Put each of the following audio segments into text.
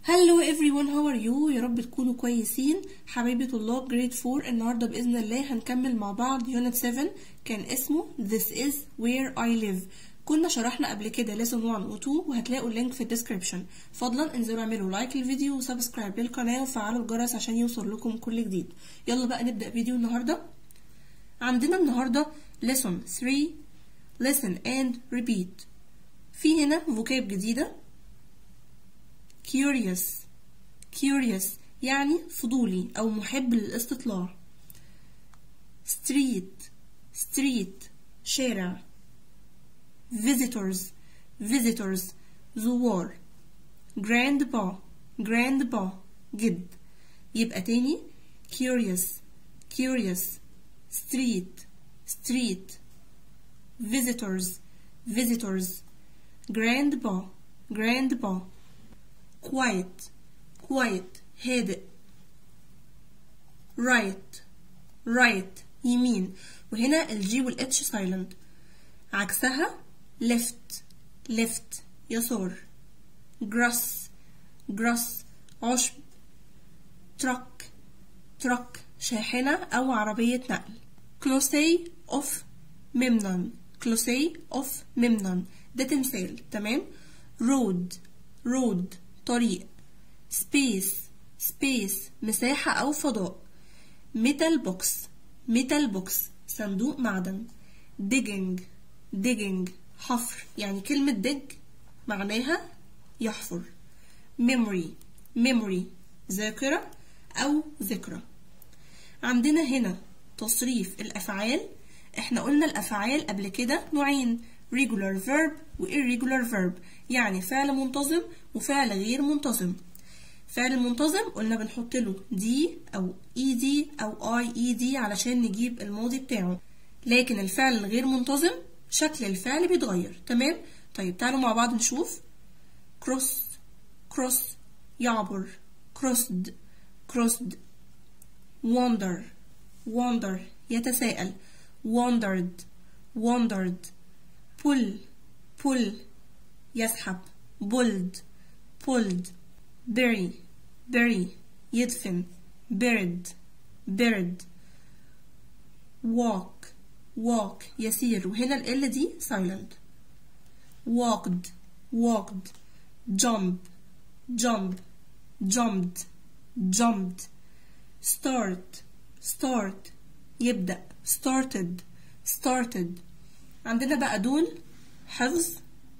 هلو everyone how are you يا رب تكونوا كويسين حبايبي طلاب جريد 4 النهارده باذن الله هنكمل مع بعض يونت 7 كان اسمه This is where I live كنا شرحنا قبل كده lesson 1 و 2 وهتلاقوا اللينك في الديسكريبشن فضلا انزلوا اعملوا لايك للفيديو وسبسكرايب للقناه وفعلوا الجرس عشان يوصل لكم كل جديد يلا بقى نبدا فيديو النهارده عندنا النهارده lesson 3 listen and repeat في هنا vocab جديده curious curious يعني فضولي أو محب للاستطلاع street street شارع visitors visitors زوار grandpa grandpa جد يبقى تاني curious curious street street visitors visitors grandpa grandpa quiet quiet هادئ right right يمين وهنا الجي والاتش سايلنت عكسها left left يسار grass grass عشب truck truck شاحنة أو عربية نقل كلوسي of ممنن كلوسي of ممنن ده تمثال تمام road road طريق space space مساحة أو فضاء metal box metal box صندوق معدن digging digging حفر يعني كلمة dig معناها يحفر memory memory ذاكرة أو ذكرى عندنا هنا تصريف الأفعال احنا قلنا الأفعال قبل كده نوعين regular verb و irregular verb يعني فعل منتظم وفعل غير منتظم فعل المنتظم قلنا بنحط له دي او اي دي او اي اي دي علشان نجيب الماضي بتاعه لكن الفعل الغير منتظم شكل الفعل بيتغير تمام طيب تعالوا مع بعض نشوف cross cross يعبر crossed crossed wonder wonder يتساءل wondered wondered pull pull يسحب pulled pulled bury bury يدفن buried buried walk walk يسير وهنا ال دي silent walked walked jump jump jumped jumped start start يبدأ started started عندنا بقى دول حفظ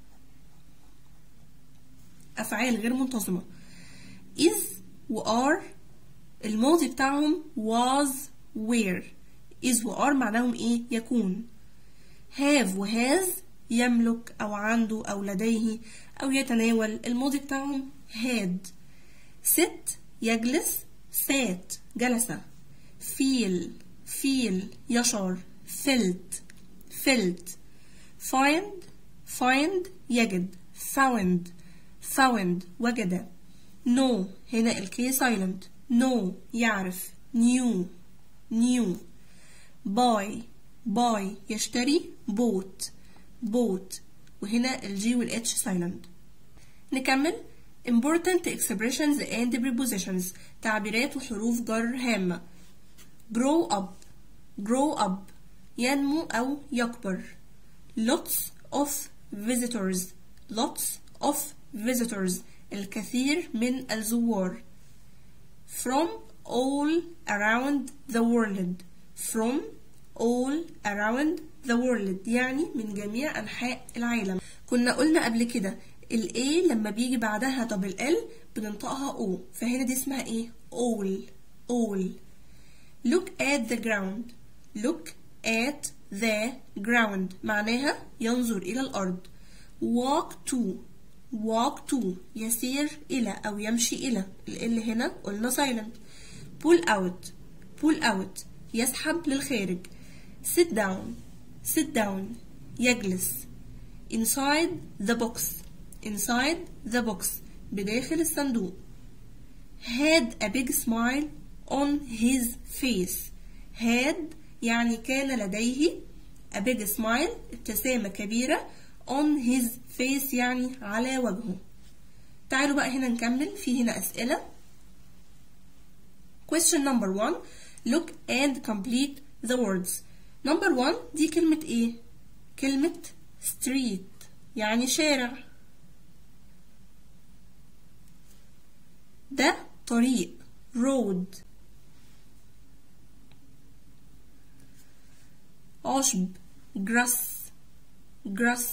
أفعال غير منتظمة is و are الماضي بتاعهم was were is و are معناهم ايه يكون have و has يملك أو عنده أو لديه أو يتناول الماضي بتاعهم had sit يجلس sat جلس feel feel يشعر felt felt find find يجد found found وجد know هنا الكي silent know يعرف knew knew buy buy يشتري bought bought وهنا الجي والاتش silent نكمل important expressions and prepositions تعبيرات وحروف جر هامة grow up grow up ينمو أو يكبر lots of visitors lots of visitors الكثير من الزوار from all around the world from all around the world يعني من جميع أنحاء العالم كنا قلنا قبل كده ال A لما بيجي بعدها دبل L بننطقها O فهنا دي اسمها ايه all all look at the ground look at the ground معناها ينظر إلى الأرض walk to walk to يسير إلى أو يمشي إلى ال هنا قلنا silent pull out pull out يسحب للخارج sit down sit down يجلس inside the box inside the box بداخل الصندوق had a big smile on his face had يعني كان لديه a big smile ابتسامة كبيرة on his face يعني على وجهه تعالوا بقى هنا نكمل في هنا أسئلة question number one look and complete the words number one دي كلمة ايه كلمة street يعني شارع ده طريق road عشب grass grass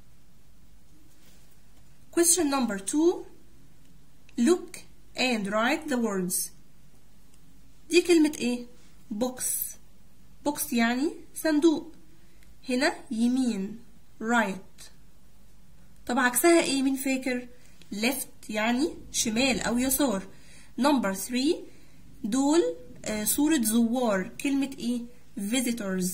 question number two look and write the words دي كلمة ايه box box يعني صندوق هنا يمين right طب عكسها ايه مين فاكر left يعني شمال او يسار number 3 دول آه صورة زوار كلمة ايه visitors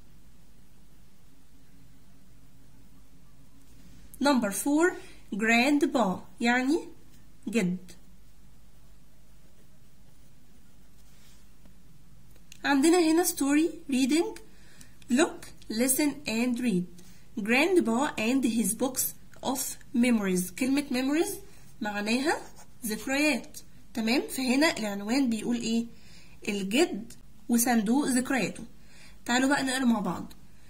number 4 grandpa يعني جد عندنا هنا story reading look listen and read grandpa and his books of memories كلمة memories معناها ذكريات تمام فهنا العنوان بيقول ايه الجد وصندوق ذكرياته تعالوا بقى نقرا مع بعض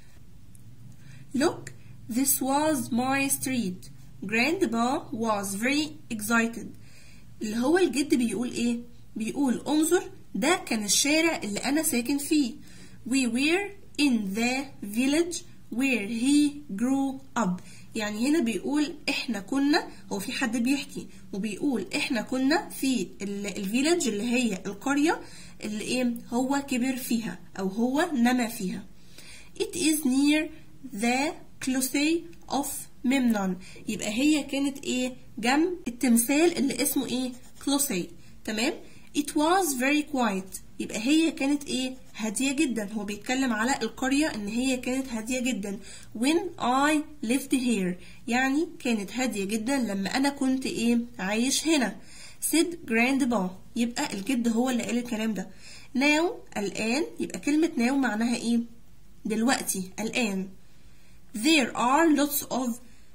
look this was my street grandpa was very excited اللي هو الجد بيقول ايه بيقول انظر ده كان الشارع اللي انا ساكن فيه we were in the village where he grew up يعني هنا بيقول احنا كنا هو في حد بيحكي وبيقول احنا كنا في الفيلج اللي هي القرية اللي ايه هو كبر فيها او هو نما فيها it is near the closet of Memnon يبقى هي كانت ايه جنب التمثال اللي اسمه ايه كلوسي تمام it was very quiet يبقى هي كانت ايه هادية جدا هو بيتكلم على القرية ان هي كانت هادية جدا when I lived here يعني كانت هادية جدا لما انا كنت ايه عايش هنا said grandpa يبقى الجد هو اللي قال الكلام ده now الآن يبقى كلمة now معناها ايه دلوقتي الآن there are lots of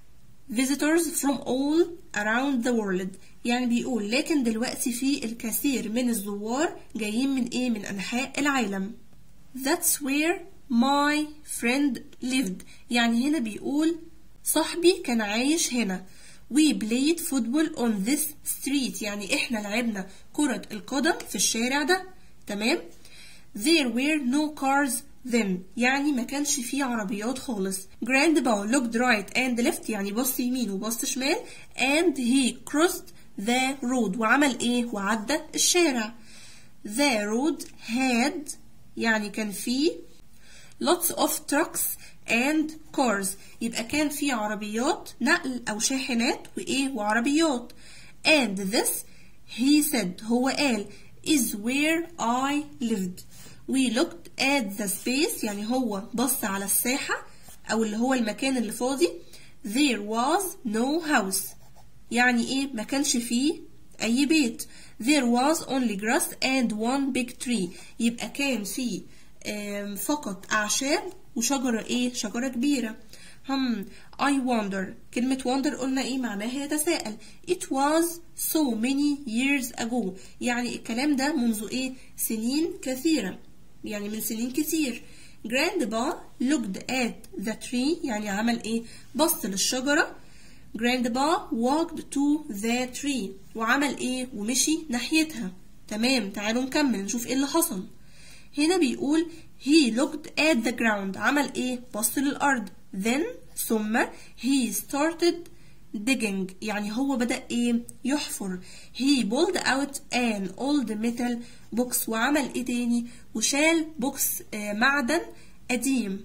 visitors from all around the world يعني بيقول لكن دلوقتي في الكثير من الزوار جايين من ايه من انحاء العالم that's where my friend lived يعني هنا بيقول صاحبي كان عايش هنا we played football on this street يعني احنا لعبنا كرة القدم في الشارع ده تمام there were no cars then يعني ما كانش فيه عربيات خالص grandpa looked right and left يعني بص يمين وبص شمال and he crossed the road وعمل ايه وعدى الشارع the road had يعني كان فيه lots of trucks and cars يبقى كان فيه عربيات نقل او شاحنات وايه وعربيات and this he said هو قال is where I lived we looked at the space يعني هو بص على الساحة أو اللي هو المكان اللي فاضي there was no house يعني إيه ما كانش فيه أي بيت there was only grass and one big tree يبقى كان فيه فقط أعشاب وشجرة إيه شجرة كبيرة هم I wonder كلمة wonder قلنا إيه معناها يتساءل it was so many years ago يعني الكلام ده منذ إيه سنين كثيرة يعني من سنين كتير grandpa looked at the tree يعني عمل ايه بص للشجرة grandpa walked to the tree وعمل ايه ومشي ناحيتها تمام تعالوا نكمل نشوف ايه اللي حصل هنا بيقول he looked at the ground عمل ايه بص للأرض then ثم he started digging يعني هو بدأ ايه يحفر he pulled out an old metal box وعمل ايه تاني وشال بوكس آه معدن قديم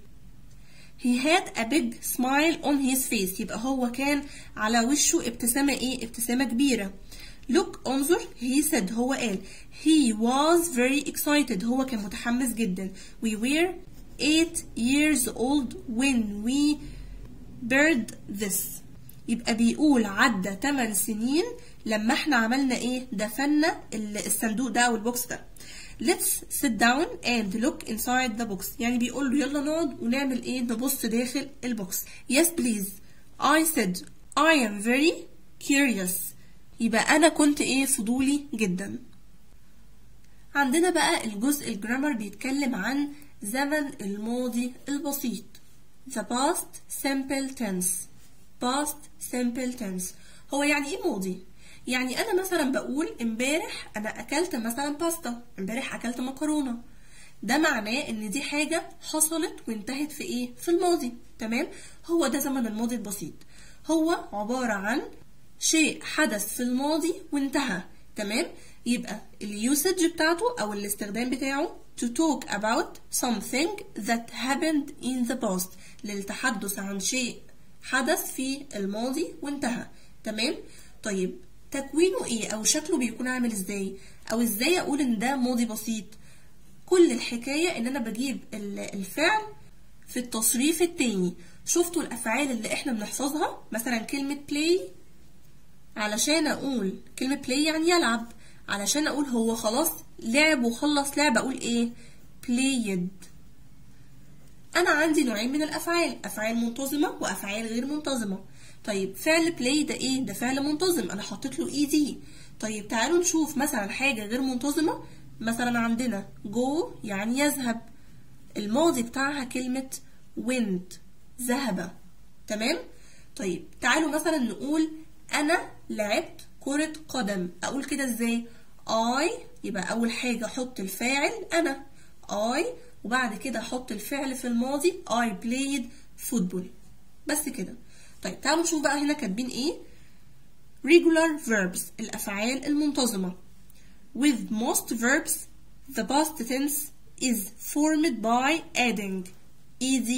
he had a big smile on his face يبقى هو كان على وشه ابتسامة ايه ابتسامة كبيرة look انظر he said هو قال he was very excited هو كان متحمس جدا we were eight years old when we buried this يبقى بيقول عدى 8 سنين لما احنا عملنا ايه دفنا الصندوق ده او البوكس ده let's sit down and look inside the box يعني بيقول له يلا نقعد ونعمل ايه نبص داخل البوكس yes please I said I am very curious يبقى انا كنت ايه فضولي جدا عندنا بقى الجزء الجرامر بيتكلم عن زمن الماضي البسيط the past simple tense past simple tense هو يعني ايه ماضي يعني انا مثلا بقول امبارح انا اكلت مثلا باستا امبارح اكلت مكرونه ده معناه ان دي حاجه حصلت وانتهت في ايه في الماضي تمام هو ده زمن الماضي البسيط هو عباره عن شيء حدث في الماضي وانتهى تمام يبقى اليوسج بتاعته او الاستخدام بتاعه to talk about something that happened in the past للتحدث عن شيء حدث في الماضي وانتهى تمام طيب تكوينه ايه او شكله بيكون عامل ازاي او ازاي اقول ان ده ماضي بسيط كل الحكاية ان انا بجيب الفعل في التصريف التاني شفتوا الافعال اللي احنا بنحفظها مثلا كلمة play علشان اقول كلمة play يعني يلعب علشان اقول هو خلاص لعب وخلص لعب اقول ايه played انا عندي نوعين من الافعال افعال منتظمة وافعال غير منتظمة طيب فعل play ده ايه ده فعل منتظم انا حطيت له اي دي طيب تعالوا نشوف مثلا حاجة غير منتظمة مثلا عندنا go يعني يذهب الماضي بتاعها كلمة went ذهب تمام طيب تعالوا مثلا نقول انا لعبت كرة قدم اقول كده ازاي I يبقى اول حاجة احط الفاعل انا I وبعد كده احط الفعل في الماضي I played football بس كده طيب تعالوا نشوف بقى هنا كاتبين ايه regular verbs الافعال المنتظمة with most verbs the past tense is formed by adding ed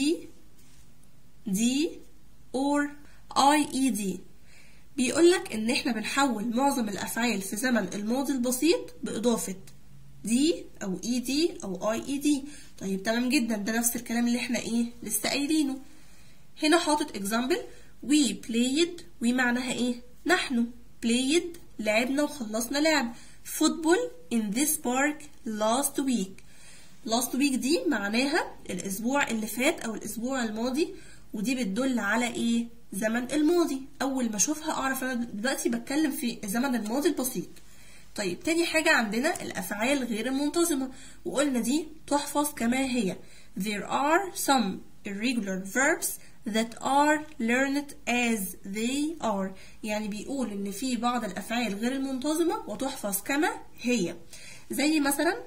d or ied بيقولك ان احنا بنحول معظم الافعال في زمن الماضي البسيط باضافة دي او اي دي او اي اي دي طيب تمام جدا ده نفس الكلام اللي احنا ايه لسه قايلينه هنا حاطط example we played we معناها ايه نحن played لعبنا وخلصنا لعب football in this park last week last week دي معناها الاسبوع اللي فات او الاسبوع الماضي ودي بتدل على ايه زمن الماضي اول ما اشوفها اعرف انا دلوقتي بتكلم في الزمن الماضي البسيط طيب تاني حاجة عندنا الأفعال غير المنتظمة وقلنا دي تحفظ كما هي There are some irregular verbs that are learned as they are يعني بيقول إن في بعض الأفعال غير المنتظمة وتحفظ كما هي زي مثلا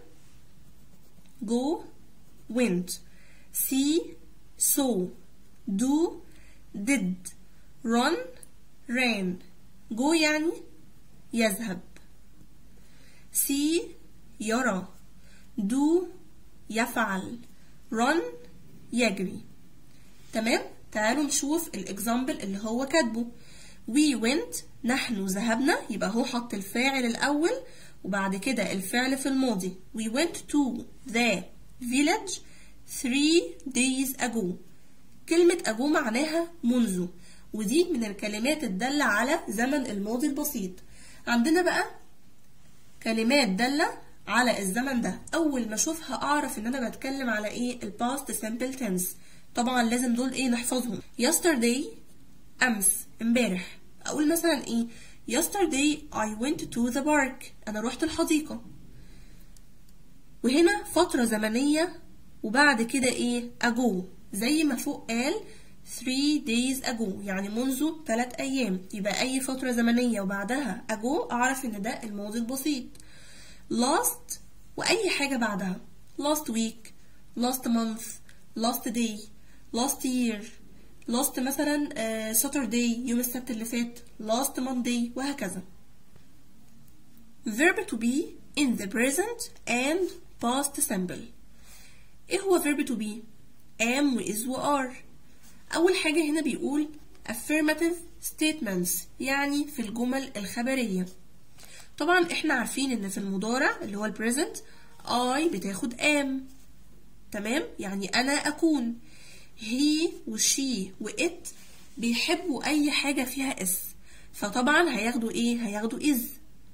go went see saw do did run ran go يعني يذهب see يرى do يفعل run يجري تمام تعالوا نشوف الاكزامبل اللي هو كاتبه we went نحن ذهبنا يبقى هو حط الفاعل الاول وبعد كده الفعل في الماضي we went to the village three days ago كلمة ago معناها منذ ودي من الكلمات الدالة على زمن الماضي البسيط عندنا بقى كلمات دالة على الزمن ده أول ما أشوفها أعرف إن أنا بتكلم على إيه الباست simple tense طبعا لازم دول إيه نحفظهم yesterday أمس امبارح أقول مثلا إيه yesterday I went to the park أنا رحت الحديقة وهنا فترة زمنية وبعد كده إيه ago زي ما فوق قال 3 days ago يعني منذ 3 أيام يبقى أي فترة زمنية وبعدها ago أعرف إن ده الماضي البسيط last وأي حاجة بعدها last week last month last day last year last مثلا uh, Saturday يوم السبت اللي فات last Monday وهكذا verb to be in the present and past simple ايه هو verb to be am و is و are أول حاجة هنا بيقول affirmative statements يعني في الجمل الخبرية طبعا احنا عارفين ان في المضارع اللي هو البريزنت I بتاخد am تمام يعني أنا أكون he و she و it بيحبوا أي حاجة فيها اس فطبعا هياخدوا ايه هياخدوا is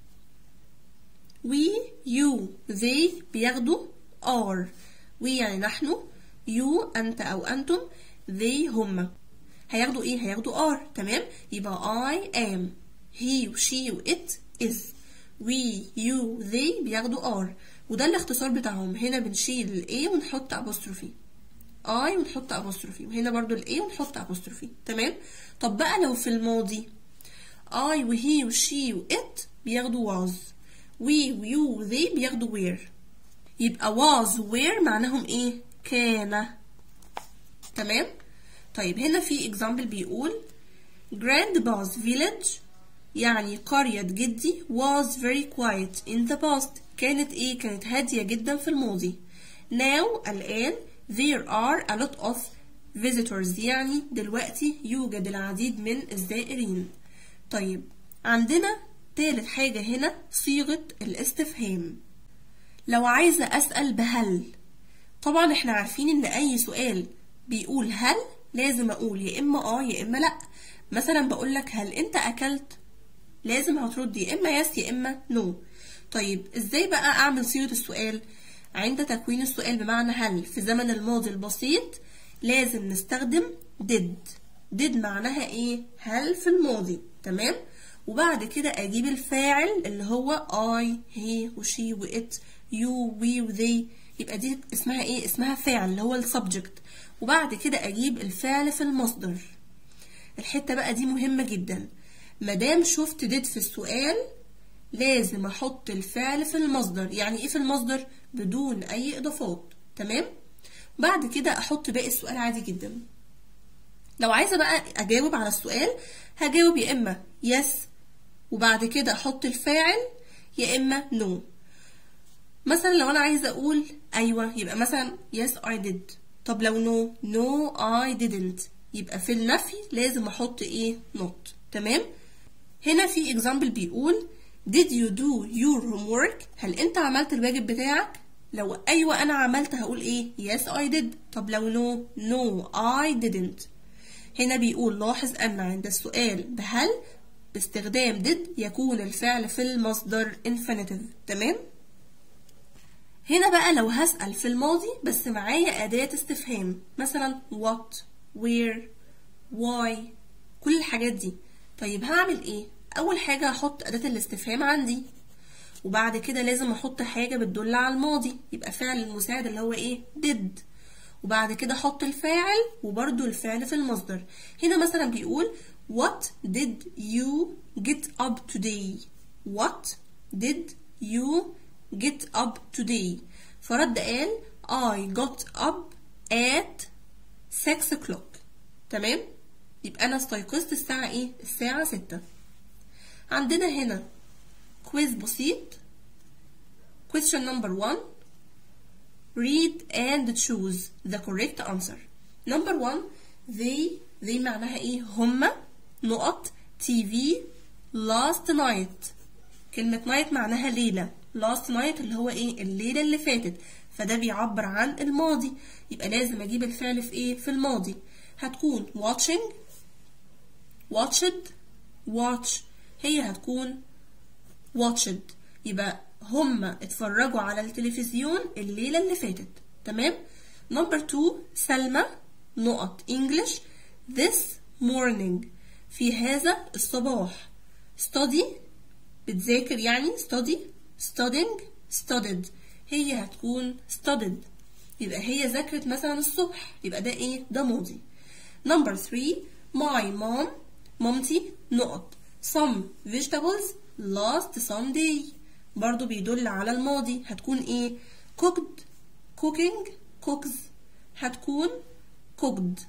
we you they بياخدوا are we يعني نحن you أنت أو أنتم they هم هياخدوا ايه هياخدوا are تمام يبقى I am he و she و it is we you they بياخدوا are وده الاختصار بتاعهم هنا بنشيل ال a ونحط apostrophe I ونحط apostrophe وهنا برضو ال a ونحط apostrophe تمام طب بقى لو في الماضي I و he و she و it بياخدوا was we و you و they بياخدوا were يبقى was و were معناهم ايه كان تمام طيب هنا في example بيقول grandpa's village يعني قرية جدي was very quiet in the past كانت ايه كانت هادية جدا في الماضي now الآن there are a lot of visitors يعني دلوقتي يوجد العديد من الزائرين طيب عندنا تالت حاجة هنا صيغة الاستفهام لو عايزة أسأل بهل طبعا احنا عارفين ان اي سؤال بيقول هل لازم اقول يا اما اه يا اما لا مثلا بقول لك هل انت اكلت لازم هترد يا اما يس يا اما نو طيب ازاي بقى اعمل صيغه السؤال عند تكوين السؤال بمعنى هل في زمن الماضي البسيط لازم نستخدم did did معناها ايه هل في الماضي تمام وبعد كده اجيب الفاعل اللي هو I he وشي و it you we و they يبقى دي اسمها ايه اسمها فاعل اللي هو السبجكت وبعد كده اجيب الفعل في المصدر الحته بقى دي مهمه جدا مادام شفت did في السؤال لازم احط الفعل في المصدر يعني ايه في المصدر بدون اي اضافات تمام بعد كده احط باقي السؤال عادي جدا لو عايزه بقى اجاوب على السؤال هجاوب يا اما يس وبعد كده احط الفاعل يا اما نو مثلا لو انا عايزه اقول ايوه يبقى مثلا yes I did طب لو no no I didn't يبقى في النفي لازم احط ايه not تمام هنا في example بيقول did you do your homework هل انت عملت الواجب بتاعك لو ايوه انا عملت هقول ايه yes I did طب لو no no I didn't هنا بيقول لاحظ ان عند السؤال بهل باستخدام did يكون الفعل في المصدر infinitive تمام هنا بقى لو هسأل في الماضي بس معايا أداة استفهام مثلا what where why كل الحاجات دي طيب هعمل ايه أول حاجة هحط أداة الاستفهام عندي وبعد كده لازم أحط حاجة بتدل على الماضي يبقى فعل المساعد اللي هو ايه did وبعد كده أحط الفاعل وبرده الفعل في المصدر هنا مثلا بيقول what did you get up today what did you get up today فرد قال I got up at 6 o'clock تمام يبقى أنا استيقظت الساعة إيه؟ الساعة 6 عندنا هنا كويز بسيط question number 1 read and choose the correct answer number 1 they they معناها إيه؟ هما نقط TV last night كلمة night معناها ليلة last night اللي هو ايه الليلة اللي فاتت فده بيعبر عن الماضي يبقى لازم اجيب الفعل في ايه في الماضي هتكون watching watched watch هي هتكون watched يبقى هما اتفرجوا على التلفزيون الليلة اللي فاتت تمام نمبر 2 سلمى نقط English this morning في هذا الصباح study بتذاكر يعني study studying studied هي هتكون studied يبقى هي ذاكرت مثلا الصبح يبقى ده ايه ده ماضي number 3 my mom مامتي نقط some vegetables last Sunday برضو بيدل على الماضي هتكون ايه cooked cooking cooks هتكون cooked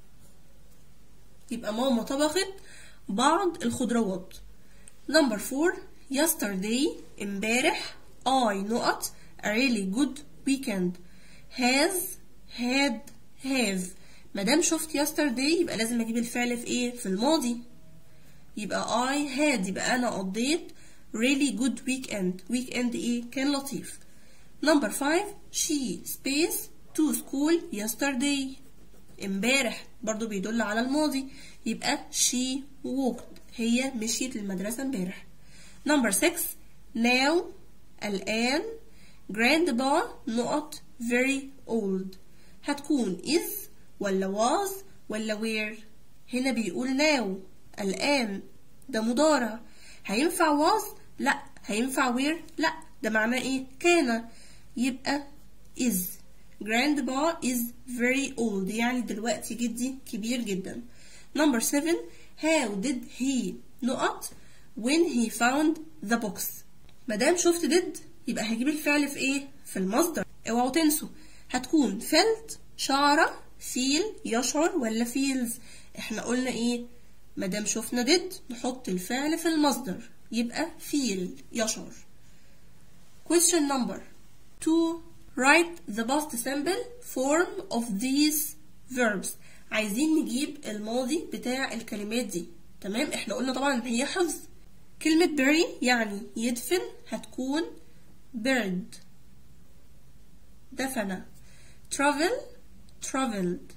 يبقى ماما طبخت بعض الخضروات number 4 yesterday امبارح I نقط a really good weekend has had have مادام شفت yesterday يبقى لازم اجيب الفعل في ايه في الماضي يبقى I had يبقى انا قضيت really good weekend weekend ايه كان لطيف number 5 she space to school yesterday امبارح برضو بيدل على الماضي يبقى she walked هي مشيت المدرسة امبارح number 6 now الآن grandpa نقط very old هتكون is ولا was ولا where هنا بيقول now الآن ده مضارع هينفع was لا هينفع where لا ده معناه ايه كان يبقى is grandpa is very old يعني دلوقتي جدي كبير جدا number 7 how did he نقط when he found the box مادام شفت did يبقى هجيب الفعل في ايه في المصدر اوعوا تنسوا هتكون felt شعر feel يشعر ولا feels احنا قلنا ايه مادام شفنا did نحط الفعل في المصدر يبقى feel يشعر question number 2 write the past simple form of these verbs عايزين نجيب الماضي بتاع الكلمات دي تمام احنا قلنا طبعا ان هي حفظ كلمة bury يعني يدفن هتكون buried دفن travel traveled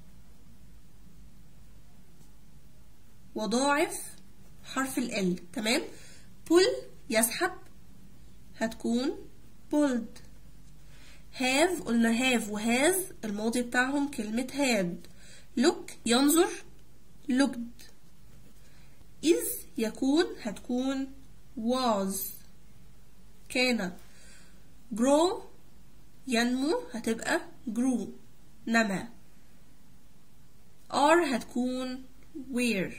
وضاعف حرف ال تمام pull يسحب هتكون pulled have قلنا have و has الماضي بتاعهم كلمة had look ينظر looked is يكون هتكون was كان grow ينمو هتبقى grew نما are هتكون were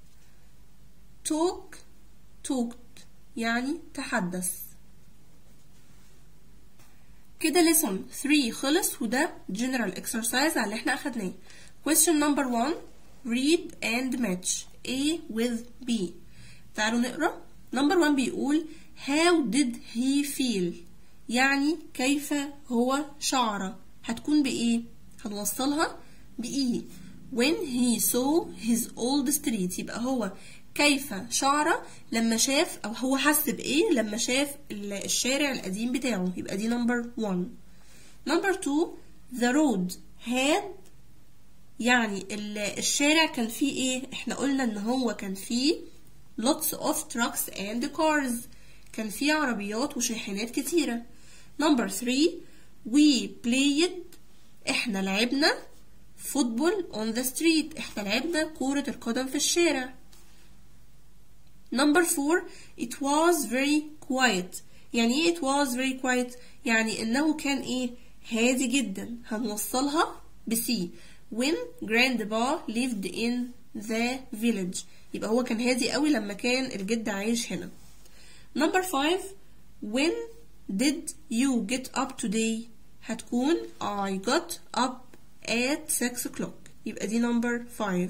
talk talked يعني تحدث كده lesson 3 خلص وده general exercise على اللي احنا اخدناه question number 1 read and match A with B تعالوا نقرا number 1 بيقول how did he feel يعني كيف هو شعر هتكون بإيه هنوصلها بإيه when he saw his old street يبقى هو كيف شعر لما شاف او هو حس بايه لما شاف الشارع القديم بتاعه يبقى دي نمبر 1 نمبر 2 the road had يعني الشارع كان فيه ايه احنا قلنا ان هو كان فيه lots of trucks and cars كان فيه عربيات وشاحنات كتيرة نمبر 3 we played احنا لعبنا football on the street احنا لعبنا كورة القدم في الشارع Number four, it was very quiet. يعني ايه it was very quiet؟ يعني انه كان ايه؟ هادي جدا. هنوصلها ب C. When grandpa lived in the village. يبقى هو كان هادي قوي لما كان الجد عايش هنا. Number five, when did you get up today؟ هتكون I got up at 6 o'clock. يبقى دي number five.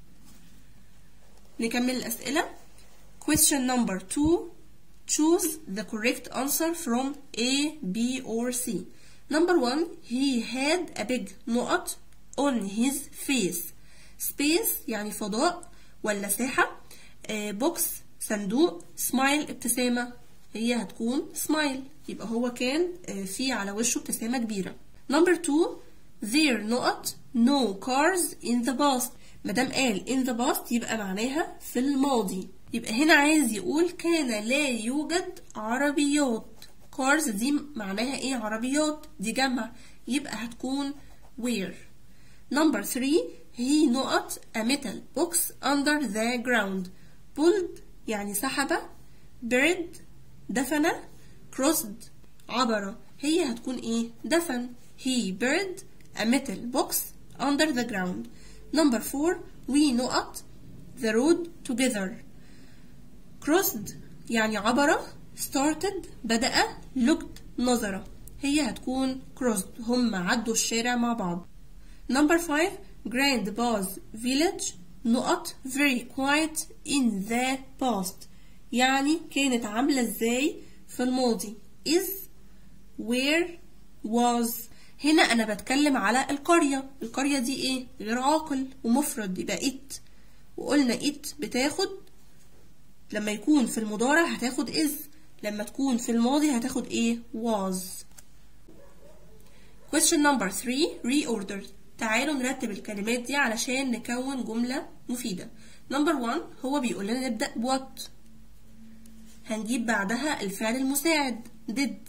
نكمل الأسئلة. Question number two. Choose the correct answer from A, B, or C. Number one, he had a big نقط on his face. Space يعني فضاء ولا ساحة. آه box صندوق. Smile ابتسامة. هي هتكون smile. يبقى هو كان آه في على وشه ابتسامة كبيرة. Number two, there نقط no cars in the past. مادام قال in the past يبقى معناها في الماضي. يبقى هنا عايز يقول كان لا يوجد عربيات cars دي معناها ايه عربيات دي جمع يبقى هتكون where number 3 he نقط a metal box under the ground pulled يعني سحب buried دفن crossed عبر هي هتكون ايه دفن he buried a metal box under the ground number 4 we نقط the road together crossed يعني عبر started بدأ looked نظر هي هتكون crossed هم عدوا الشارع مع بعض number 5 grandpa's village نقط very quiet in the past يعني كانت عاملة ازاي في الماضي is where was هنا انا بتكلم على القرية القرية دي ايه غير عاقل ومفرد يبقى it وقلنا it بتاخد لما يكون في المضارع هتاخد is لما تكون في الماضي هتاخد ايه was question number 3 reorder تعالوا نرتب الكلمات دي علشان نكون جملة مفيدة number 1 هو بيقول لنا نبدأ what هنجيب بعدها الفعل المساعد did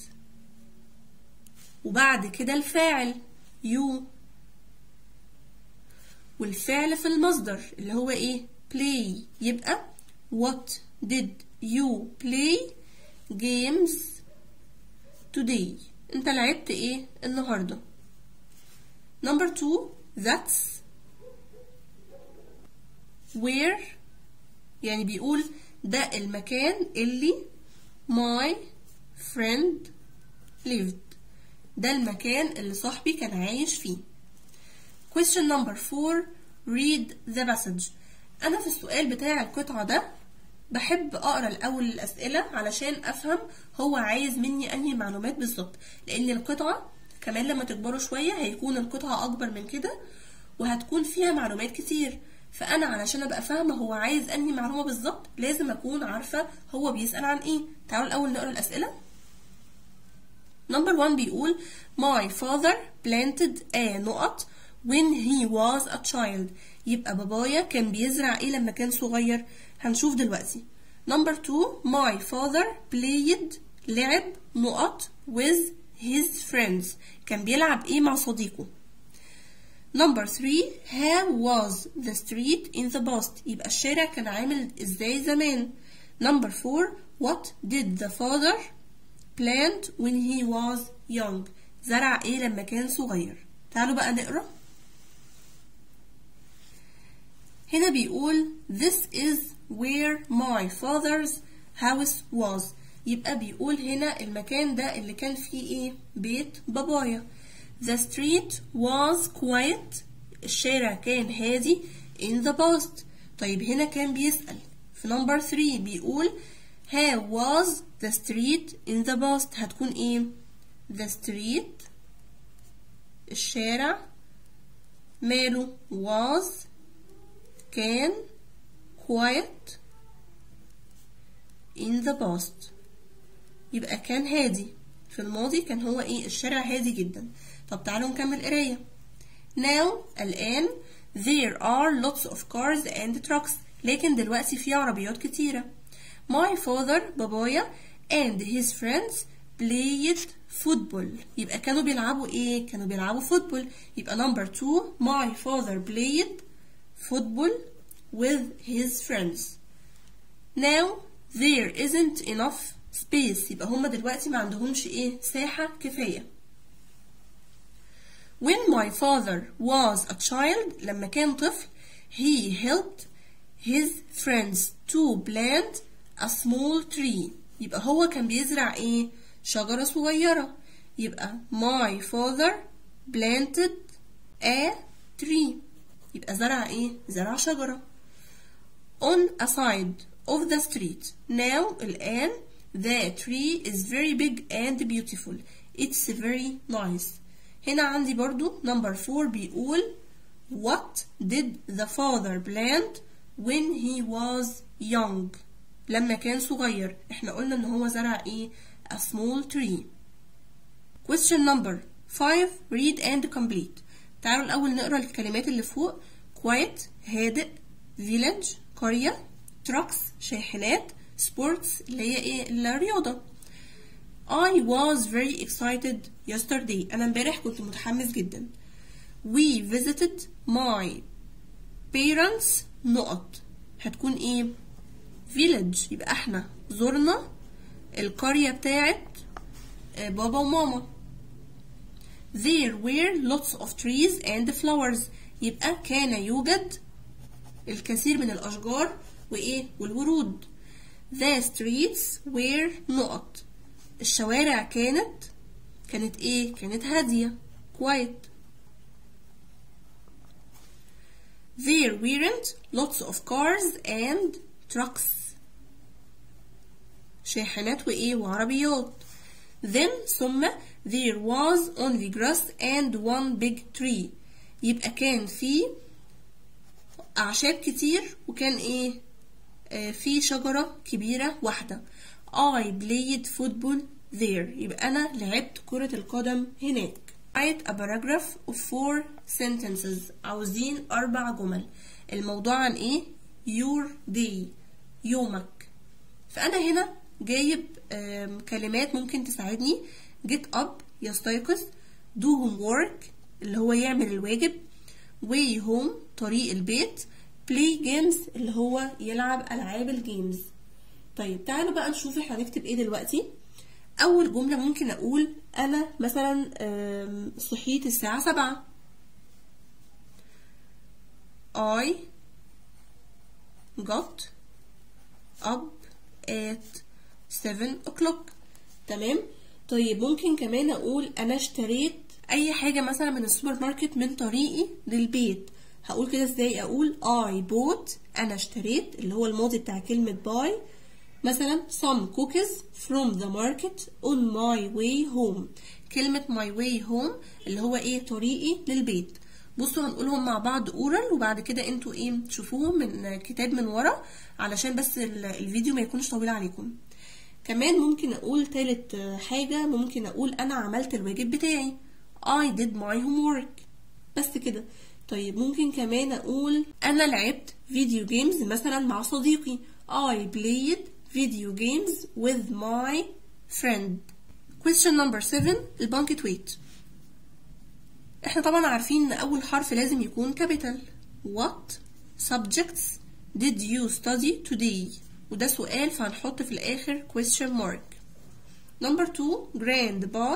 وبعد كده الفاعل you والفعل في المصدر اللي هو ايه play يبقى what did you play games today انت لعبت ايه النهارده number two that's where يعني بيقول ده المكان اللي my friend lived ده المكان اللي صاحبي كان عايش فيه question number four read the passage أنا في السؤال بتاع القطعة ده بحب أقرأ الأول الأسئلة علشان أفهم هو عايز مني أنهي معلومات بالظبط لأن القطعة كمان لما تكبروا شوية هيكون القطعة أكبر من كده وهتكون فيها معلومات كتير فأنا علشان أبقى فاهمة هو عايز أنهي معلومة بالظبط لازم أكون عارفة هو بيسأل عن إيه تعالوا الأول نقرأ الأسئلة Number one بيقول My father planted a نقط when he was a child يبقى بابايا كان بيزرع ايه لما كان صغير هنشوف دلوقتي Number two My father played لعب نقط with his friends كان بيلعب ايه مع صديقه Number three How was the street in the past يبقى الشارع كان عامل ازاي زمان Number four What did the father plant when he was young زرع ايه لما كان صغير تعالوا بقى نقرا هنا بيقول this is where my father's house was يبقى بيقول هنا المكان ده اللي كان فيه ايه بيت بابايا the street was quiet الشارع كان هادي in the past طيب هنا كان بيسأل في نمبر 3 بيقول how was the street in the past هتكون ايه the street الشارع ماله was كان quiet in the past يبقى كان هادي في الماضي كان هو ايه الشارع هادي جدا طب تعالوا نكمل قراية now الآن there are lots of cars and trucks لكن دلوقتي في عربيات كتيرة my father بابايا and his friends played football يبقى كانوا بيلعبوا ايه كانوا بيلعبوا فوتبول يبقى number two my father played football with his friends now there isn't enough space يبقى هما دلوقتي ما عندهمش ايه ساحة كفاية when my father was a child لما كان طفل he helped his friends to plant a small tree يبقى هو كان بيزرع ايه شجرة صغيرة يبقى my father planted a tree يبقى زرع ايه زرع شجرة on a side of the street now الآن the tree is very big and beautiful it's very nice هنا عندي برضو number four بيقول what did the father plant when he was young لما كان صغير احنا قلنا ان هو زرع ايه a small tree question number five read and complete تعالوا الأول نقرأ الكلمات اللي فوق quiet هادئ village قرية trucks شاحنات sports اللي هي ايه الرياضة I was very excited yesterday أنا امبارح كنت متحمس جدا We visited my parents نقط هتكون ايه village يبقى احنا زرنا القرية بتاعت بابا وماما There were lots of trees and flowers يبقى كان يوجد الكثير من الأشجار وإيه والورود The streets were نقط الشوارع كانت كانت إيه كانت هادية quiet There weren't lots of cars and trucks شاحنات وإيه وعربيات Then ثم there was only grass and one big tree يبقى كان في أعشاب كتير وكان إيه آه في شجرة كبيرة واحدة I played football there يبقى أنا لعبت كرة القدم هناك write a paragraph of four sentences عاوزين أربع جمل الموضوع عن إيه your day يومك فأنا هنا جايب كلمات ممكن تساعدني get up يستيقظ do homework اللي هو يعمل الواجب way home طريق البيت play games اللي هو يلعب ألعاب الجيمز طيب تعالوا بقى نشوف احنا هنكتب ايه دلوقتي اول جمله ممكن اقول انا مثلا آم، صحيت الساعه سبعة I got up at 7 o'clock تمام طيب ممكن كمان اقول انا اشتريت اي حاجه مثلا من السوبر ماركت من طريقي للبيت هقول كده ازاي اقول I bought انا اشتريت اللي هو الماضي بتاع كلمه buy مثلا some cookies from the market on my way home كلمة my way home اللي هو ايه طريقي للبيت بصوا هنقولهم مع بعض اورال وبعد كده انتوا ايه تشوفوهم من كتاب من ورا علشان بس ال- الفيديو ما يكونش طويل عليكم كمان ممكن اقول تالت حاجة ممكن اقول انا عملت الواجب بتاعي I did my homework بس كده طيب ممكن كمان اقول انا لعبت فيديو جيمز مثلا مع صديقي I played video games with my friend question number 7 البانكت احنا طبعا عارفين ان اول حرف لازم يكون capital what subjects did you study today وده سؤال فهنحط في الاخر question mark number 2 grandpa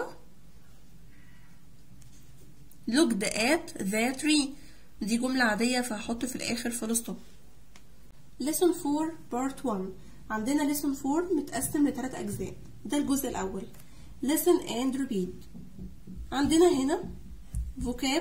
looked at the tree دي جملة عادية فهحط في الآخر full stop lesson 4 part 1 عندنا lesson 4 متقسم لثلاث أجزاء ده الجزء الأول listen and repeat عندنا هنا vocab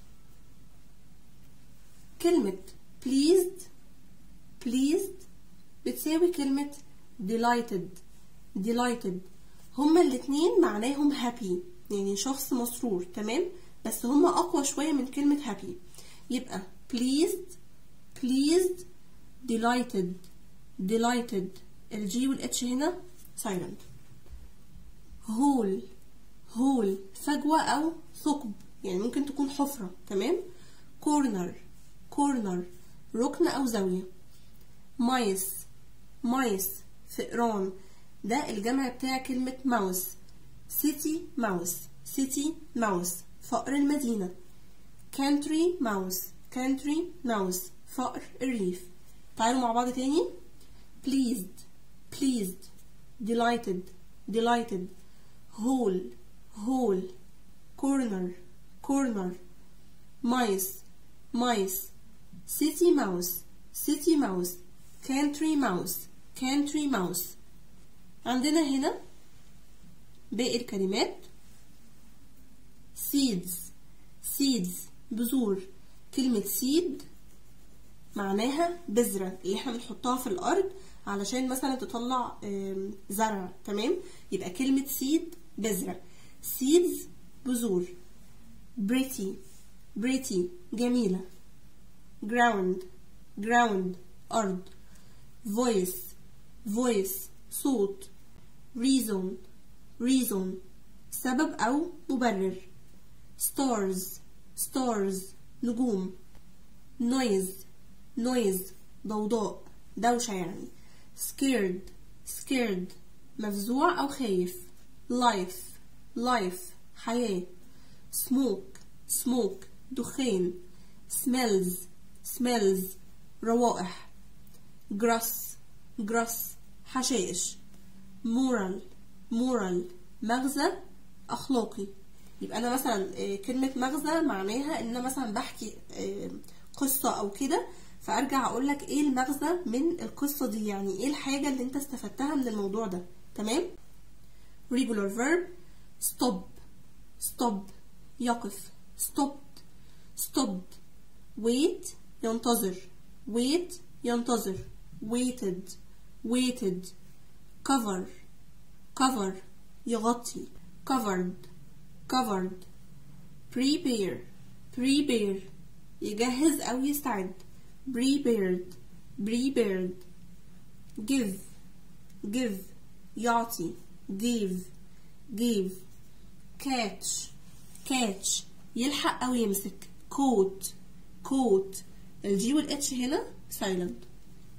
كلمة pleased pleased بتساوي كلمة delighted delighted هما الاتنين معناهم happy يعني شخص مسرور تمام بس هما أقوى شوية من كلمة happy يبقى pleased pleased delighted delighted الجي والاتش هنا silent hole hole فجوة أو ثقب يعني ممكن تكون حفرة تمام corner corner ركن أو زاوية مايس مايس فئران ده الجمع بتاع كلمة ماوس سيتي ماوس سيتي ماوس فقر المدينة country mouse country mouse فقر الريف تعالوا مع بعض تاني pleased pleased delighted delighted whole whole corner corner mice mice city mouse city mouse country mouse country mouse عندنا هنا باقي الكلمات seeds seeds بذور كلمة seed معناها بذرة اللي احنا بنحطها في الأرض علشان مثلا تطلع آم، زرع تمام يبقى كلمة seed بذرة seeds بذور pretty pretty جميلة ground ground أرض voice voice صوت reason reason سبب أو مبرر stars stars نجوم noise noise ضوضاء دوشة يعني scared scared مفزوع أو خايف life life حياة smoke smoke دخان smells smells روائح grass grass حشائش moral moral مغزى أخلاقي يبقى أنا مثلا آه، كلمة مغزى معناها إن أنا مثلا بحكي آه، قصة أو كده فأرجع أقول لك إيه المغزى من القصة دي يعني إيه الحاجة اللي أنت استفدتها من الموضوع ده تمام regular verb stop stop يقف stopped stopped wait ينتظر wait ينتظر waited waited cover cover يغطي covered covered prepare prepare يجهز أو يستعد prepared prepared give give يعطي give gave catch catch يلحق أو يمسك coat coat الجي والاتش هنا silent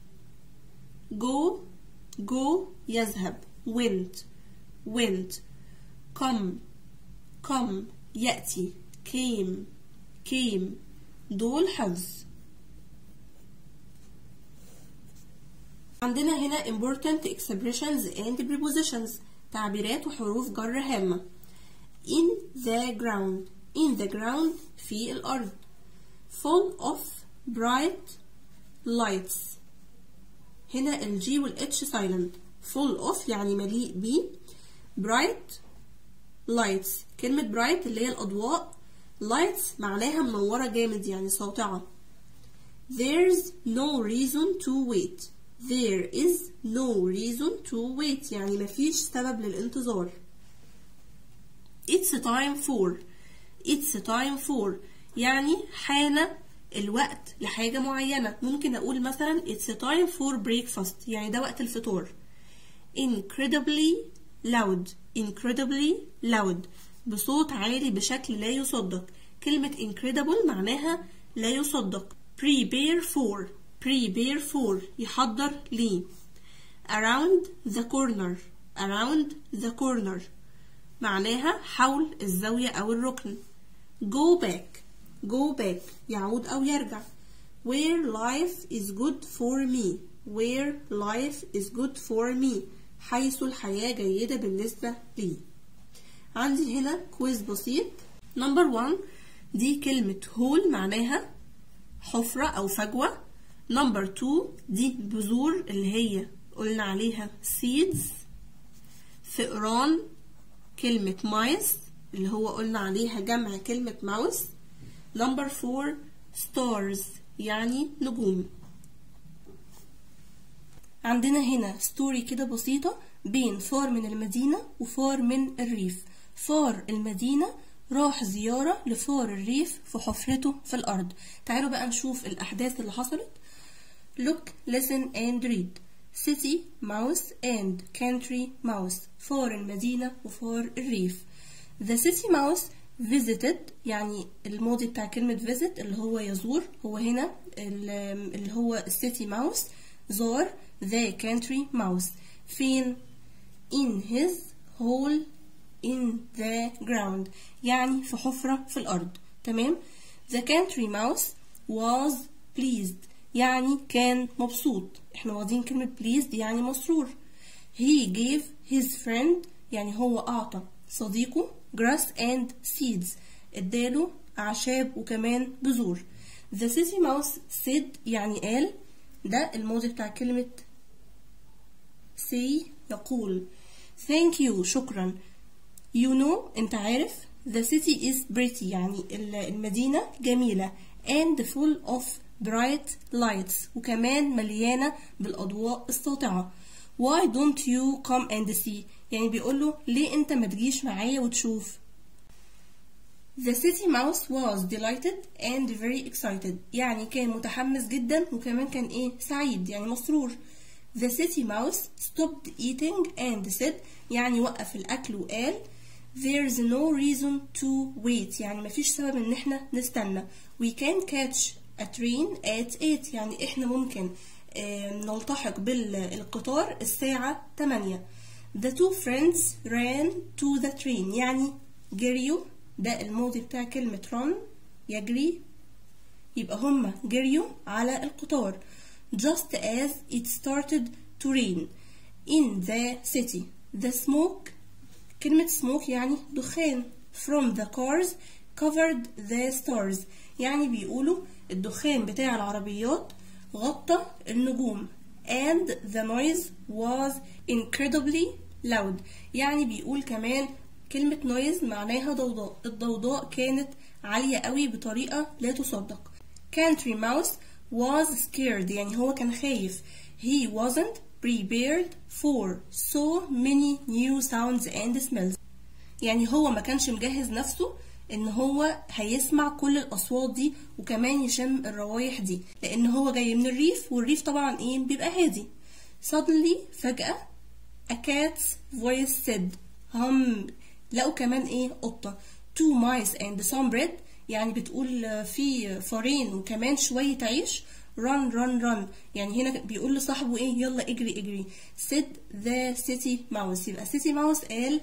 go go يذهب went went come come يأتي came came دول حفظ عندنا هنا important expressions and prepositions تعبيرات وحروف جر هامة in the ground in the ground في الأرض full of bright lights هنا ال G وال H silent full of يعني مليء ب bright lights كلمة bright اللي هي الأضواء lights معناها منورة جامد يعني ساطعة there's no reason to wait there is no reason to wait يعني مفيش سبب للانتظار it's time for it's time for يعني حان الوقت لحاجة معينة ممكن أقول مثلا it's time for breakfast يعني ده وقت الفطور incredibly loud incredibly loud بصوت عالي بشكل لا يصدق كلمة incredible معناها لا يصدق prepare for prepare for يحضر ليه around the corner around the corner معناها حول الزاوية أو الركن go back go back يعود أو يرجع where life is good for me where life is good for me حيث الحياة جيدة بالنسبة لي عندي هنا كويز بسيط نمبر 1 دي كلمة هول معناها حفرة أو فجوة نمبر 2 دي بذور اللي هي قلنا عليها seeds فئران كلمة مايس اللي هو قلنا عليها جمع كلمة ماوس نمبر 4 stars يعني نجوم عندنا هنا ستوري كده بسيطة بين فار من المدينة وفار من الريف فار المدينة راح زيارة لفار الريف في حفرته في الأرض تعالوا بقى نشوف الأحداث اللي حصلت Look, listen and read City mouse and country mouse فار المدينة وفار الريف The city mouse visited يعني الماضي بتاع كلمة visit اللي هو يزور هو هنا اللي هو city mouse زار the country mouse فين in his hole in the ground يعني في حفرة في الأرض تمام the country mouse was pleased يعني كان مبسوط احنا واخدين كلمة pleased يعني مسرور he gave his friend يعني هو أعطى صديقه grass and seeds اداله أعشاب وكمان بذور the city mouse said يعني قال ده الماضي بتاع كلمة say يقول thank you شكرا you know انت عارف the city is pretty يعني المدينة جميلة and full of bright lights وكمان مليانة بالأضواء الساطعة why don't you come and see يعني بيقوله ليه انت ما تجيش معايا وتشوف The city mouse was delighted and very excited يعني كان متحمس جدا وكمان كان ايه سعيد يعني مسرور The city mouse stopped eating and said يعني وقف الأكل وقال There's no reason to wait يعني مفيش سبب ان احنا نستنى We can catch a train at 8 يعني احنا ممكن نلتحق بالقطار الساعة 8 The two friends ran to the train يعني جريوا ده الماضي بتاع كلمة run يجري يبقى هما جريوا على القطار just as it started to rain in the city the smoke كلمة smoke يعني دخان from the cars covered the stars يعني بيقولوا الدخان بتاع العربيات غطى النجوم and the noise was incredibly loud يعني بيقول كمان كلمة noise معناها ضوضاء الضوضاء كانت عالية قوي بطريقة لا تصدق country mouse was scared يعني هو كان خايف he wasn't prepared for so many new sounds and smells يعني هو ما كانش مجهز نفسه ان هو هيسمع كل الاصوات دي وكمان يشم الروايح دي لان هو جاي من الريف والريف طبعا ايه بيبقى هادي suddenly فجأة a cat's voice said هم لقوا كمان ايه قطة two mice and some bread يعني بتقول في فارين وكمان شوية عيش run run run يعني هنا بيقول لصاحبه ايه يلا اجري اجري said the city mouse يبقى city mouse قال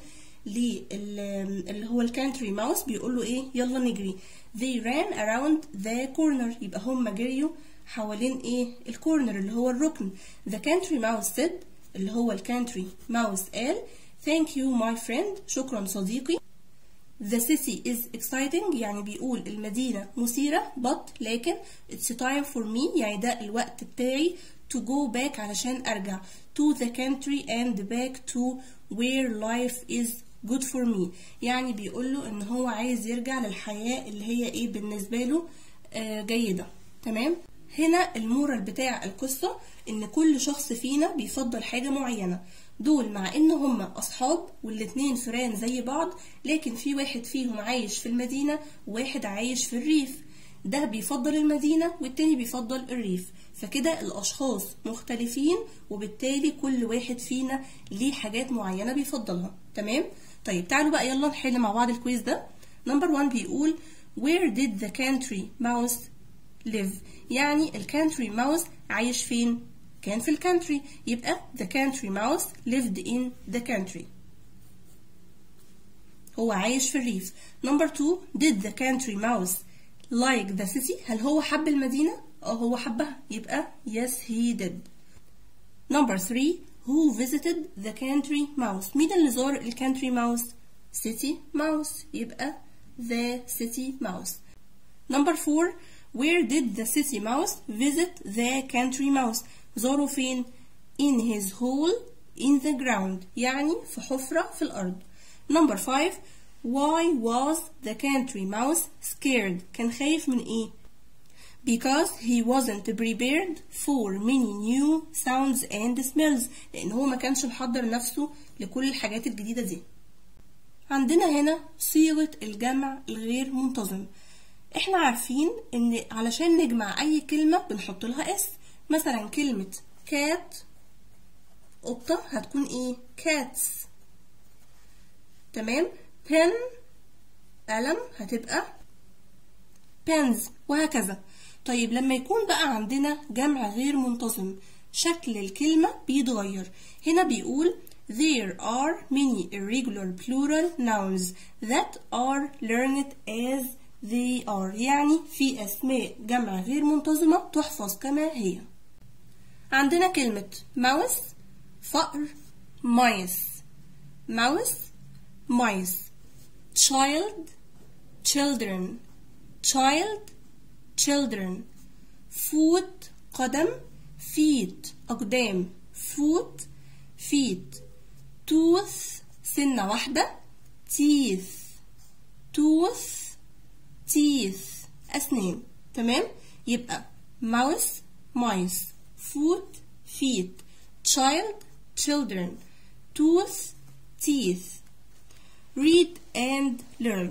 اللي هو الكانتري ماوس بيقول له ايه يلا نجري they ran around the corner يبقى هم جريوا حوالين ايه الكورنر اللي هو الركن the country mouse said اللي هو الكانتري ماوس قال thank you my friend شكرا صديقي The city is exciting يعني بيقول المدينة مثيرة but لكن it's time for me يعني ده الوقت بتاعي to go back علشان أرجع to the country and back to where life is good for me يعني بيقول له إن هو عايز يرجع للحياة اللي هي إيه بالنسبة له آه جيدة تمام هنا المورال بتاع القصة إن كل شخص فينا بيفضل حاجة معينة دول مع إن هما أصحاب والاتنين فران زي بعض لكن في واحد فيهم عايش في المدينة وواحد عايش في الريف ده بيفضل المدينة والتاني بيفضل الريف فكده الأشخاص مختلفين وبالتالي كل واحد فينا ليه حاجات معينة بيفضلها تمام؟ طيب تعالوا بقى يلا نحل مع بعض الكويز ده نمبر 1 بيقول Where did the country mouse live يعني الكانتري ماوس عايش فين كان في الكانتري يبقى the country mouse lived in the country هو عايش في الريف نمبر 2 did the country mouse like the city هل هو حب المدينة اه هو حبها يبقى yes he did نمبر 3 who visited the country mouse مين اللي زار الكانتري ماوس city mouse يبقى the city mouse نمبر 4 Where did the city mouse visit the country mouse? زاروا فين؟ In his hole in the ground يعني في حفرة في الأرض. Number 5 Why was the country mouse scared? كان خايف من إيه؟ Because he wasn't prepared for many new sounds and smells لأن هو ما كانش محضر نفسه لكل الحاجات الجديدة دي. عندنا هنا صيغة الجمع الغير منتظم احنا عارفين ان علشان نجمع اي كلمة بنحط لها اس مثلا كلمة كات قطة هتكون ايه كاتس تمام بن قلم هتبقى بنز وهكذا طيب لما يكون بقى عندنا جمع غير منتظم شكل الكلمة بيتغير هنا بيقول There are many irregular plural nouns that are learned as they are يعني في أسماء جمع غير منتظمة تحفظ كما هي عندنا كلمة ماوس فأر مايس ماوس مايس child children child children foot قدم feet أقدام foot feet tooth سنة واحدة teeth tooth teeth أسنان تمام يبقى mouse mice foot feet child children tooth teeth read and learn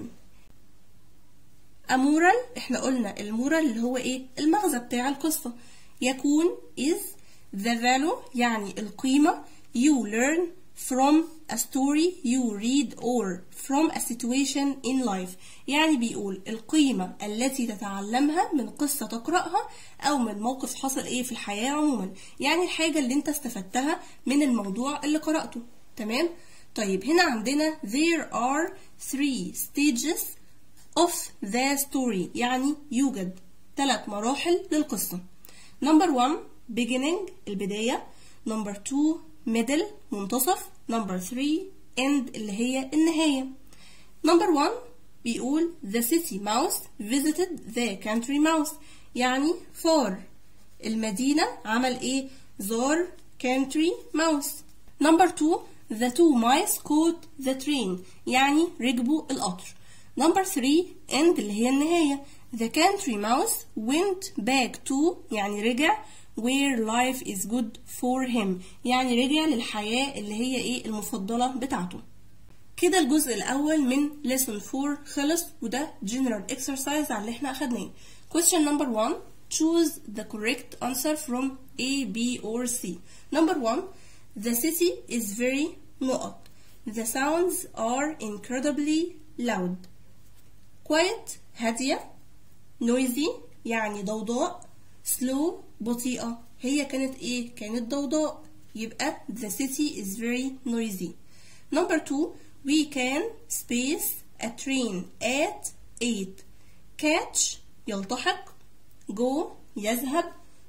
أمورال احنا قلنا المورال اللي هو ايه المغزى بتاع القصة يكون is the value يعني القيمة you learn from a story you read or from a situation in life يعني بيقول القيمة التي تتعلمها من قصة تقرأها أو من موقف حصل إيه في الحياة عموما يعني الحاجة اللي أنت استفدتها من الموضوع اللي قرأته تمام؟ طيب هنا عندنا there are three stages of the story يعني يوجد ثلاث مراحل للقصة number one beginning البداية number two middle منتصف number three end اللي هي النهاية number one بيقول the city mouse visited the country mouse يعني فار المدينة عمل ايه زار country mouse number two the two mice caught the train يعني ركبوا القطر number three end اللي هي النهاية the country mouse went back to يعني رجع where life is good for him يعني رجع للحياة اللي هي ايه المفضلة بتاعته كده الجزء الأول من lesson 4 خلص وده general exercise على اللي احنا أخدناه question number 1 choose the correct answer from A, B or C number 1 the city is very نقط the sounds are incredibly loud quiet هادية noisy يعني ضوضاء slow بطيئة هي كانت ايه كانت ضوضاء يبقى the city is very noisy number two we can space a train at 8 catch يلتحق go يذهب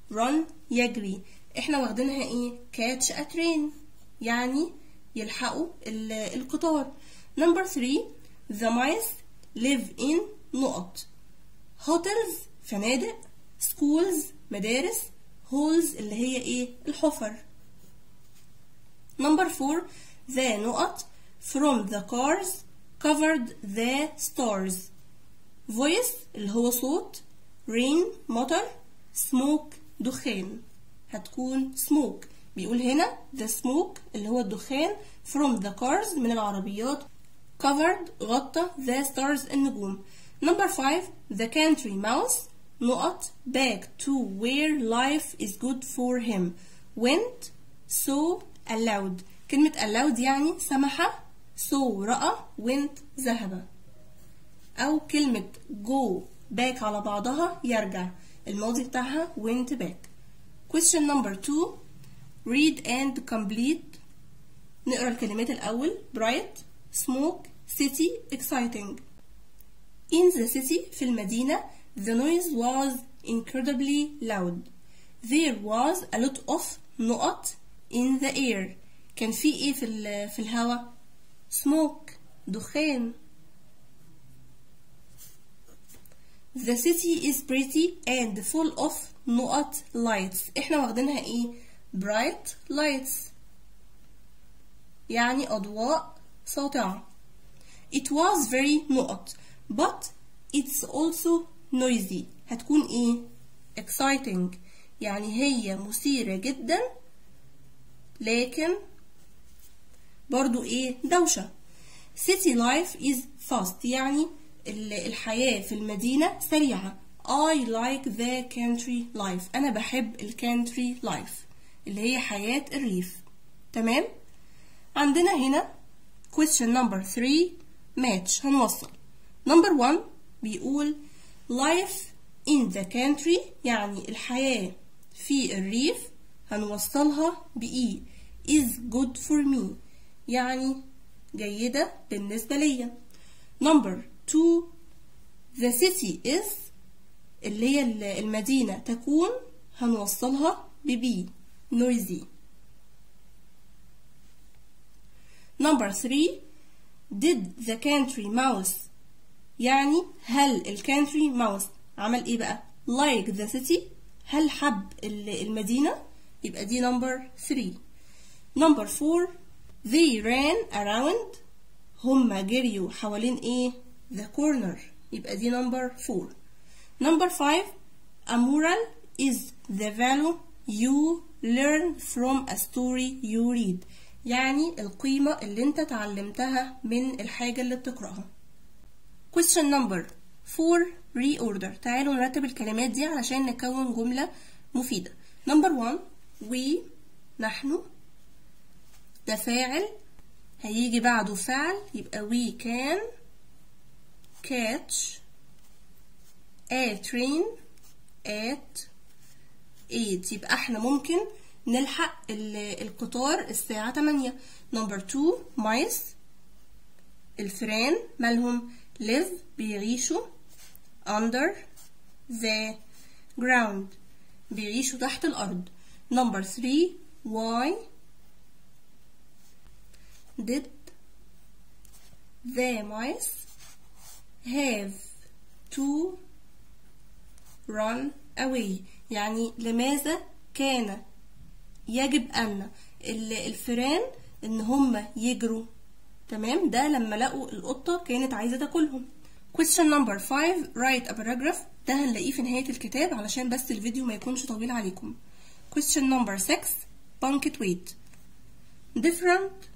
run يجري احنا واخدينها ايه catch a train يعني يلحقوا ال- القطار number three the mice live in نقط hotels فنادق schools مدارس holes اللي هي ايه الحفر number four the نقط from the cars covered the stars voice اللي هو صوت rain مطر smoke دخان هتكون smoke بيقول هنا the smoke اللي هو الدخان from the cars من العربيات covered غطى the stars النجوم number five the country mouse نقط back to where life is good for him went so allowed كلمة allowed يعني سمح so رأى went ذهب أو كلمة go back على بعضها يرجع الماضي بتاعها went back question number two read and complete نقرا الكلمات الأول bright smoke city exciting in the city في المدينة the noise was incredibly loud there was a lot of نقط in the air كان في ايه في ال- في الهواء smoke دخان The city is pretty and full of نقط lights احنا واخدينها ايه bright lights يعني أضواء ساطعة It was very نقط but it's also noisy هتكون ايه exciting يعني هي مثيرة جدا لكن برضو ايه دوشة city life is fast يعني ال- الحياة في المدينة سريعة I like the country life أنا بحب ال country life اللي هي حياة الريف تمام عندنا هنا question number 3 match هنوصل number 1 بيقول life in the country يعني الحياة في الريف هنوصلها بإي is good for me يعني جيدة بالنسبة ليا number 2 the city is اللي هي ال- المدينة تكون هنوصلها ببي noisy number 3 did the country mouse يعني هل الكانتري ماوس عمل ايه بقى like the city هل حب ال- المدينة يبقى دي number 3 number 4 they ran around هما جريوا حوالين ايه the corner يبقى دي number 4 number 5 a moral is the value you learn from a story you read يعني القيمة اللي انت تعلمتها من الحاجة اللي بتقرأها question number 4 reorder تعالوا نرتب الكلمات دي علشان نكون جملة مفيدة number 1 we نحن ده فاعل هيجي بعده فعل يبقى we can catch a train at 8 يبقى احنا ممكن نلحق ال- القطار الساعة 8 نمبر 2 مايس الفئران مالهم live بيعيشوا under the ground بيعيشوا تحت الأرض نمبر 3 why did the mice have to run away يعني لماذا كان يجب أن ال- الفئران إن هم يجروا تمام ده لما لقوا القطة كانت عايزة تاكلهم question number 5 write a paragraph ده هنلاقيه في نهاية الكتاب علشان بس الفيديو ما يكونش طويل عليكم question number 6 punctuate different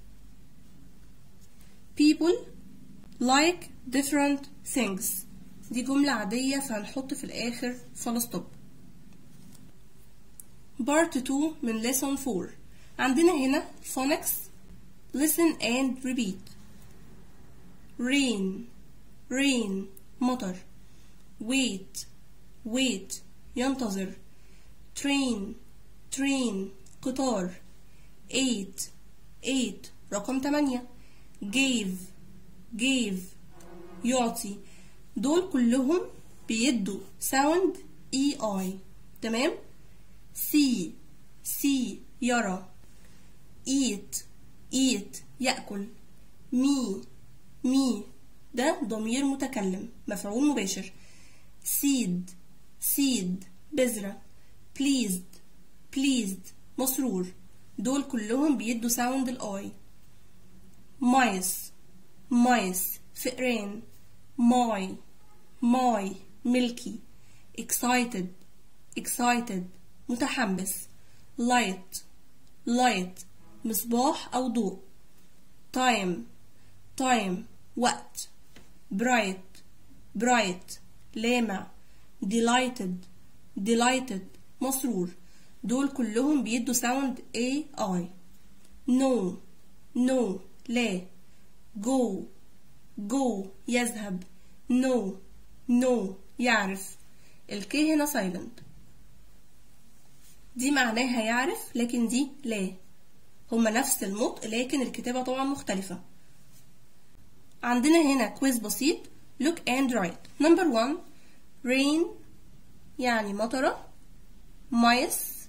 people like different things دي جملة عادية فهنحط في الآخر full stop part 2 من lesson 4 عندنا هنا phonics listen and repeat rain rain مطر wait wait ينتظر train train قطار eight eight رقم 8 gave gave يعطي دول كلهم بيدوا sound اي اي تمام see see يرى eat eat يأكل me me ده ضمير متكلم مفعول مباشر seed seed بذرة pleased pleased مسرور دول كلهم بيدوا ساوند الاي mice mice فئران my my ملكي excited excited متحمس light light مصباح أو ضوء time time وقت bright bright لامع delighted delighted مسرور دول كلهم بيدوا ساوند A I no no لا go go يذهب no no يعرف الكي هنا silent دي معناها يعرف لكن دي لا هما نفس النطق لكن الكتابة طبعا مختلفة عندنا هنا كويز بسيط look and write number one rain يعني مطرة mice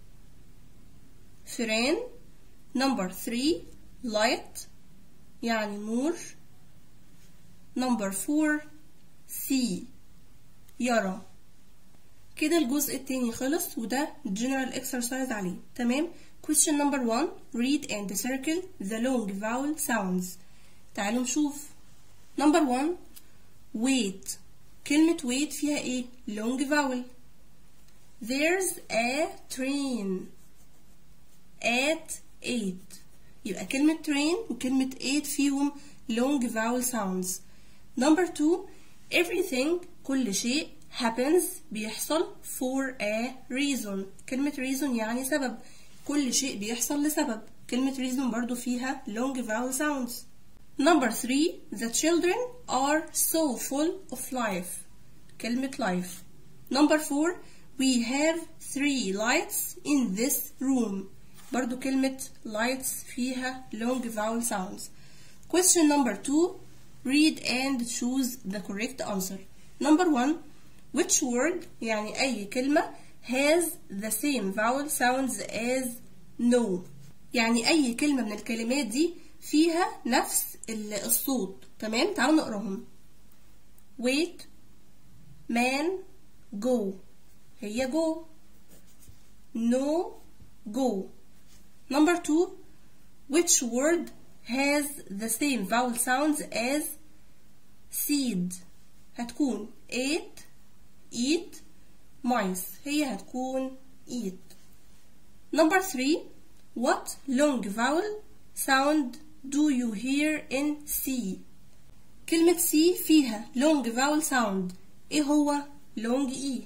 فئران number three light يعني نور number four see يرى كده الجزء التاني خلص وده general exercise عليه تمام question number one read and circle the long vowel sounds تعالوا نشوف number one wait كلمة wait فيها ايه long vowel there's a train at eight يبقى كلمة train وكلمة eight فيهم long vowel sounds number two everything كل شيء happens بيحصل for a reason كلمة reason يعني سبب كل شيء بيحصل لسبب كلمة reason برضو فيها long vowel sounds number three the children are so full of life كلمة life number four we have three lights in this room برضو كلمة lights فيها long vowel sounds question number two read and choose the correct answer number one which word يعني أي كلمة has the same vowel sounds as no يعني أي كلمة من الكلمات دي فيها نفس الصوت تمام تعالوا نقراهم wait man go هي go no go number two which word has the same vowel sounds as seed هتكون ate eat mice هي هتكون eat number three what long vowel sound do you hear in C كلمة C فيها long vowel sound ايه هو long E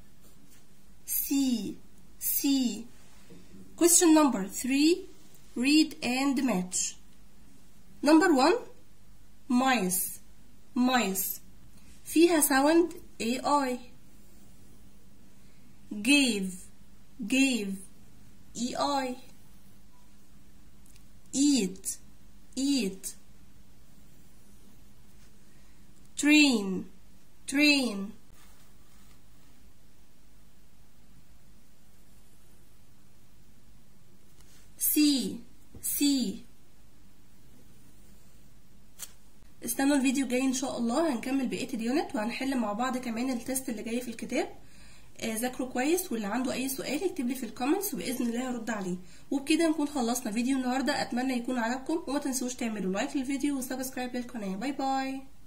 C C question number three read and match number one mice mice فيها sound AI gave gave EI eat eat train train see see استنوا الفيديو الجاي ان شاء الله هنكمل بقيه اليونت وهنحل مع بعض كمان التست اللي جاي في الكتاب آه، ذاكروا كويس واللي عنده اي سؤال يكتب لي في الكومنتس وباذن الله هرد عليه وبكده نكون خلصنا فيديو النهارده اتمنى يكون عجبكم وما تنسوش تعملوا لايك للفيديو وسبسكرايب للقناه باي باي